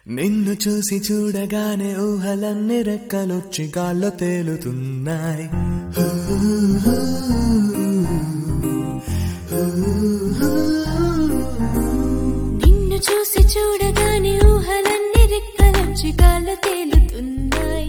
నిన్ను చూసి చూడగానే ఊహలన్నీ రెక్కలొచ్చి గాల్లో తేలుతున్నాయి నిన్ను చూసి చూడగానే ఊహలన్నీ రెక్కలొచ్చి గాల్లో తేలుతున్నాయి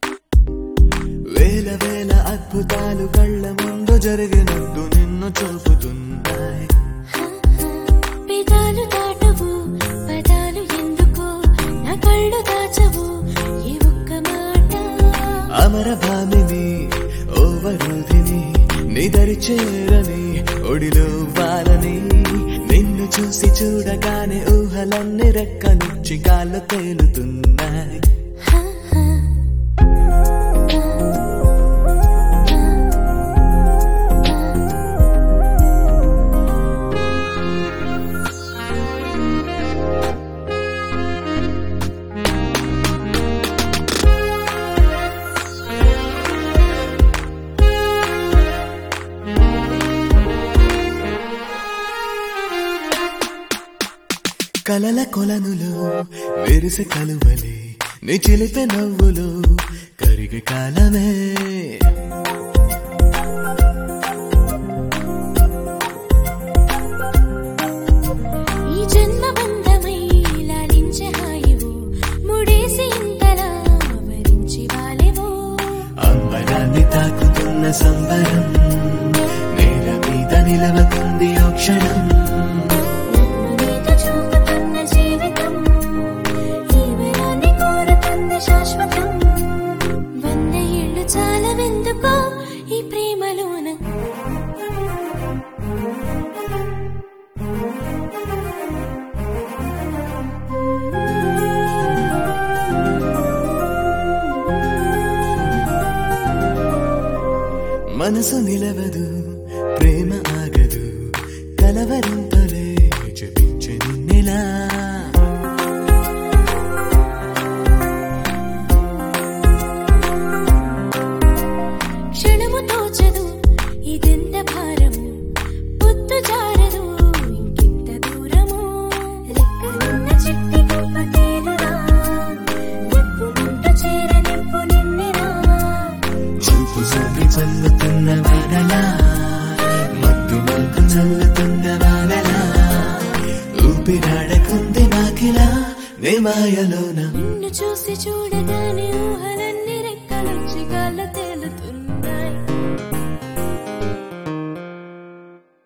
వేల వేల అద్భుతాలు కళ్ళ ముందు జరిగినట్టు నిన్ను చూపుతున్నాయి పెదాలు దాటవు పదాలు ఎందుకో నా కళ్ళు దాచవు ఏ ఒక్క మాట అమర భామిని ఓవరోధిని నిదరి చేరని ఒడిలో వాలని నిన్ను చూసి చూడగానే ఊహలన్నీ రెక్కలొచ్చి గాల్లో తేలుతున్నాయి హా, హా. కలల కొలనులో విరిసె కలువలే నీ చిలిపే నవ్వులు కరిగే కాలమే ఈ జన్మ బంధమై లాలించే హాయివు ముడేసి ఇంతలా వరించి వాలెవో అంబరాన్ని తాకుతున్న సంబరం నేల మీద నిలవకుంది ఓ క్షణం నన్ను నీతో చూపుతున్న జీవితం ఈ వరాన్ని కోరుతున్న శాశ్వతం వంద ఏళ్ళు చాలవెందుకో ఈ ప్రేమలోన మనసు నిలవదు ప్రేమ ఆగదు కలవరింపలే జపించే నిన్నెలా క్షణము తోచదు ఇదెంత భారము పొత్తు జారదు ఇంకింత దూరము లెక్కలున్న చిట్టి గొప్ప తేలురా ఎక్కుమంట చేర నింపు నిన్నెరా చూపు సోకి చల్లుతున్న వానలా మత్తు మల్కు చల్లుతున్న వానలా ఊపిరాడకుంది నాకిలా నే మాయలోన నిన్ను చూసి చూడగానే ఊహల